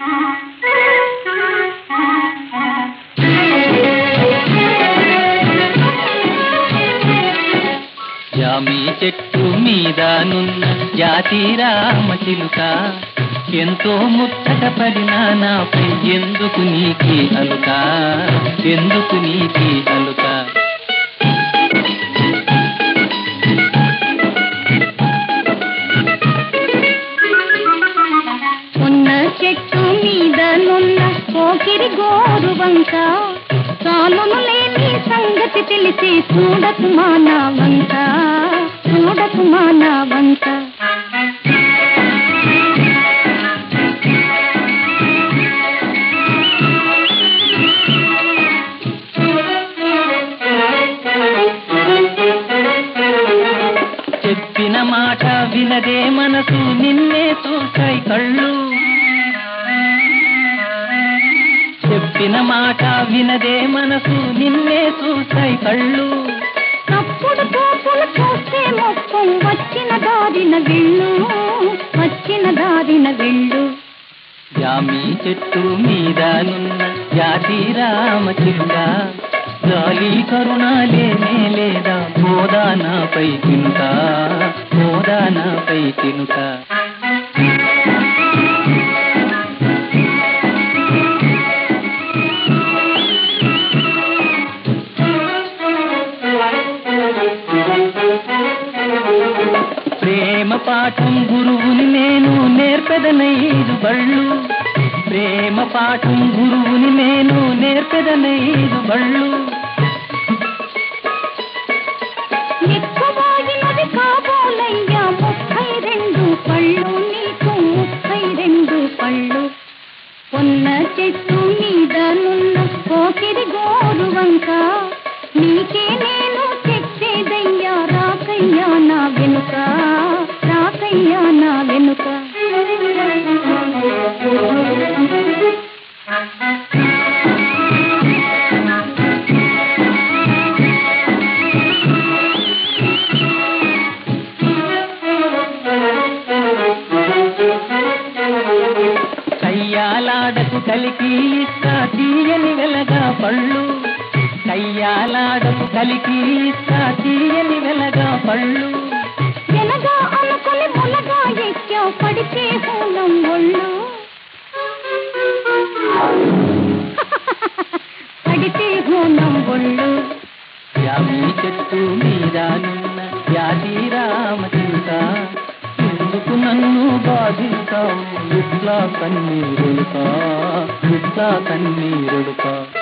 జామి చెట్టు మీదనున్న జాతి రామ చిలుక ఎంతో ముచ్చట పడినా నాపై ఎందుకు నీకి అలుక ఎందుకు నీకి అలుక ఉన్న చెట్టు మీద నున్న పోకిరి గోరు వంక చాలును లేని సంగతి తెలిసి చూడకు మానా వంక చూడకు మానా వంక చెప్పిన మాట వినదే మనసు నిన్నే చూసాయి కళ్ళు చెప్పిన మాట వినదే మనసు నిన్నే చూసాయి కళ్ళు తప్పుడు తోపులు చూస్తే మొత్తం వచ్చిన దారిన వెళ్ళు వచ్చిన దారిన వెళ్ళు జామి చెట్టు మీదనున్న జాతి రామ చిలుక గాలి కరుణ లేనే లేదా గోదానాపై తినుక గోదానాపై తినుక ప్రేమ పాఠం గురువుని నేను నేర్పెదనైదు బళ్ళు ప్రేమ పాఠం గురువుని నేను నేర్పెదనైదు బళ్ళు ఎక్కువాగినది కాబోలయ్యా ముప్పై రెండు పళ్ళు నీకు ముప్పై రెండు పళ్ళు ఉన్న చెట్టు మీద నున్న పోకిరి గోరు వంక నీకే నేను చెప్పేదయ్యా రాకయ్యా నా వెనుక రాకయ్యా నా వెనుక కయ్యాలాడకు కలికి ఇస్తా తీయని వెలగా పళ్ళు కయ్యాలాడకు కలికి ఇస్తా తీయని వెలగా పళ్ళు వెనగా అనుకుని మునగా ఎక్కా పడితే హూలం ఒళ్ళు పడితే హూలం ఒళ్ళు యామి చెట్టు మీదనున్న యాది రామ చిలుక ఎందుకు నన్ను బాధిస్తావు ఇట్లా కన్నీరుడుకా ఇట్లా కన్నీరుడుకా